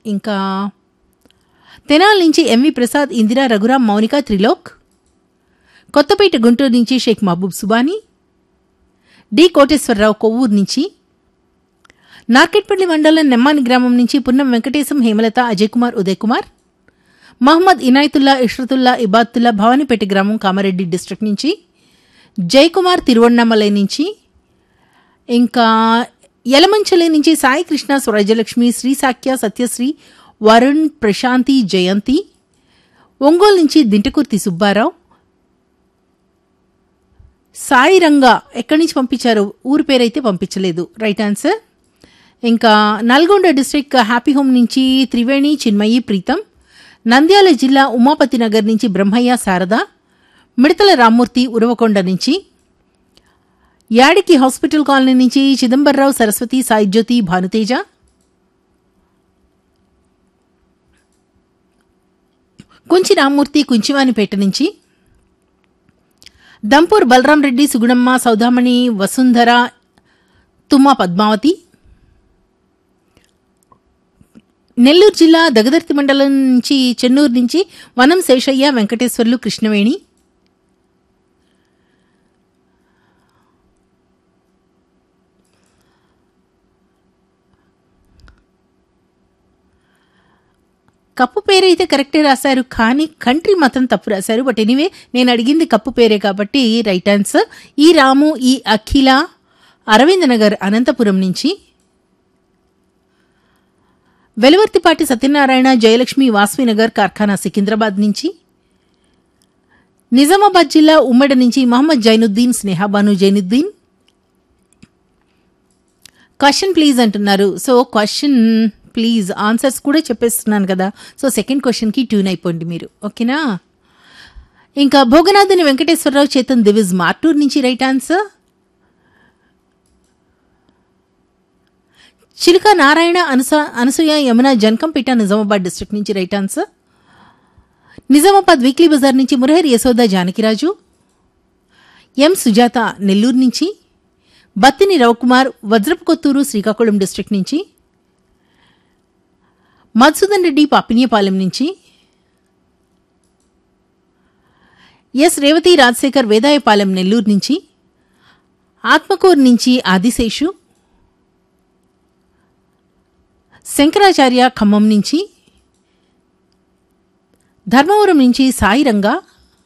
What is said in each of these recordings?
ఇంకా తెనాల నుంచి ఎంవి ప్రసాద్ ఇందిరా రఘురాం మౌనిక త్రిలోక్ కొత్తపేట గుంటూరు నుంచి షేక్ మహబూబ్ సుబానీ డి కోటేశ్వరరావు కొవ్వూరు నుంచి నార్కెట్పల్లి మండలం నెమ్మాని గ్రామం నుంచి పున్నం వెంకటేశం హేమలత అజయ్ కుమార్ ఉదయ్ కుమార్ మహమ్మద్ ఇనాయతుల్లా ఇష్రతుల్లా ఇబాతుల్లా భవానీపేట గ్రామం కామారెడ్డి డిస్ట్రిక్ట్ నుంచి జయకుమార్ తిరువണ്ണామలై నుంచి ఇంకా యలమంచలి నుంచి సాయి కృష్ణ స్వరాజ్యలక్ష్మి శ్రీ సాక్య సత్యశ్రీ వరుణ్ ప్రశాంతి జయంతి ఒంగోలు నుంచి దింటకుర్తి సుబ్బారావు సాయి రంగా ఎక్కడి నుంచి పంపించారు ఊరి పేరైతే పంపించలేదు రైట్ ఆన్సర్ ఇంకా నల్గొండ డిస్ట్రిక్ట్ హ్యాపీ హోమ్ నుంచి త్రివేణి చిన్మయి ప్రీతం నంద్యాల జిల్లా ఉమాపతి నగర్ నుంచి బ్రహ్మయ్య శారద మిడతల రామ్మూర్తి ఉరవకొండ నుంచి యాడికి హాస్పిటల్ కాలనీ నుంచి చిదంబరరావు సరస్వతి సాయిజ్యోతి భానుతేజ కుంచి రామ్మూర్తి కుంచివానిపేట నుంచి దంపూర్ బలరాం రెడ్డి సుగుణమ్మ సౌదామణి వసుంధర తుమ్మ పద్మావతి నెల్లూరు జిల్లా దగదర్తి మండలం నుంచి చెన్నూరు నుంచి వనం శేషయ్య వెంకటేశ్వర్లు కృష్ణవేణి కప్పు పేరైతే కరెక్టే రాశారు కానీ కంట్రీ మాత్రం తప్పు రాశారు బట్ ఎనీవే నేను అడిగింది కప్పు పేరే కాబట్టి రైట్ ఆన్సర్ ఈ రాము ఈ అఖిల అరవింద్ నగర్ అనంతపురం నుంచి వెలవర్తిపాటి సత్యనారాయణ జయలక్ష్మి వాస్వినగర్ కార్ఖానా సికింద్రాబాద్ నుంచి నిజామాబాద్ జిల్లా ఉమ్మడి నుంచి మహమ్మద్ జైనుద్దీన్ స్నేహాబాను జైనుద్దీన్ క్వశ్చన్ ప్లీజ్ అంటున్నారు సో క్వశ్చన్ ప్లీజ్ ఆన్సర్స్ కూడా చెప్పేస్తున్నాను కదా సో సెకండ్ క్వశ్చన్కి ట్యూన్ అయిపోండి మీరు ఓకేనా ఇంకా భోగనాథుని వెంకటేశ్వరరావు చేతన్ దివిజ్ మార్టూర్ నుంచి రైట్ ఆన్సర్ చిలుక నారాయణ అనుస అనసూయ యమున జనకంపేట నిజామాబాద్ డిస్ట్రిక్ట్ నుంచి రైట్ ఆన్సర్ నిజామాబాద్ వీక్లీ బజార్ నుంచి మురహరి యశోద జానకిరాజు ఎం సుజాత నెల్లూరు నుంచి బత్తిని రవికుమార్ వజ్రపు కొత్తూరు శ్రీకాకుళం డిస్ట్రిక్ట్ నుంచి మధుసూదన్ రెడ్డి పాపినియపాలెం నుంచి ఎస్ రేవతి రాజశేఖర్ వేదాయపాలెం నెల్లూరు నుంచి ఆత్మకూరు నుంచి ఆదిశేషు శంకరాచార్య ఖమ్మం నుంచి ధర్మవరం నుంచి Sairanga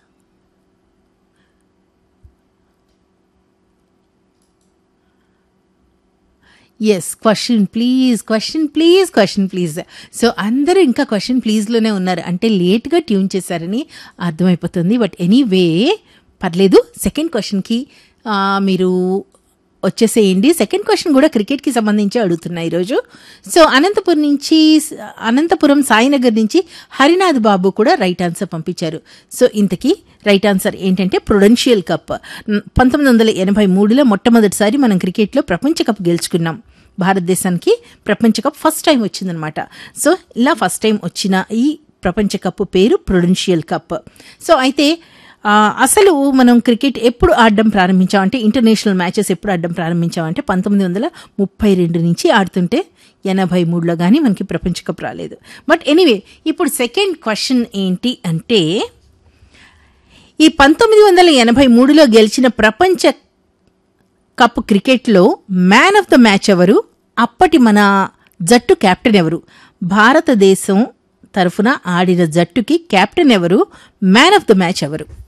S question please question please question please so అందరూ ఇంకా క్వశ్చన్ ప్లీజ్లోనే ఉన్నారు అంటే లేట్గా ట్యూన్ చేశారని అర్థమైపోతుంది బట్ ఎనీవే పర్లేదు సెకండ్ క్వశ్చన్కి మీరు వచ్చేసేయండి సెకండ్ క్వశ్చన్ కూడా క్రికెట్కి సంబంధించి అడుగుతున్నా ఈరోజు సో అనంతపురం నుంచి అనంతపురం సాయినగర్ నుంచి హరినాథ్ బాబు కూడా రైట్ ఆన్సర్ పంపించారు సో ఇంతకీ రైట్ ఆన్సర్ ఏంటంటే ప్రొడెన్షియల్ కప్ పంతొమ్మిది వందల ఎనభై మూడులో మొట్టమొదటిసారి మనం క్రికెట్లో ప్రపంచ కప్ గెలుచుకున్నాం భారతదేశానికి ప్రపంచ కప్ ఫస్ట్ టైం వచ్చిందనమాట సో ఇలా ఫస్ట్ టైం వచ్చిన ఈ ప్రపంచ కప్ పేరు ప్రొడెన్షియల్ కప్ సో అయితే అసలు మనం క్రికెట్ ఎప్పుడు ఆడడం ప్రారంభించామంటే ఇంటర్నేషనల్ మ్యాచెస్ ఎప్పుడు ఆడడం ప్రారంభించామంటే పంతొమ్మిది వందల ముప్పై రెండు నుంచి ఆడుతుంటే ఎనభై మూడులో కానీ మనకి ప్రపంచ కప్ రాలేదు బట్ ఎనీవే ఇప్పుడు సెకండ్ క్వశ్చన్ ఏంటి అంటే ఈ పంతొమ్మిది వందల ఎనభై మూడులో గెలిచిన ప్రపంచ కప్ క్రికెట్లో మ్యాన్ ఆఫ్ ద మ్యాచ్ ఎవరు అప్పటి మన జట్టు కెప్టెన్ ఎవరు భారతదేశం తరఫున ఆడిన జట్టుకి కెప్టెన్ ఎవరు మ్యాన్ ఆఫ్ ద మ్యాచ్ ఎవరు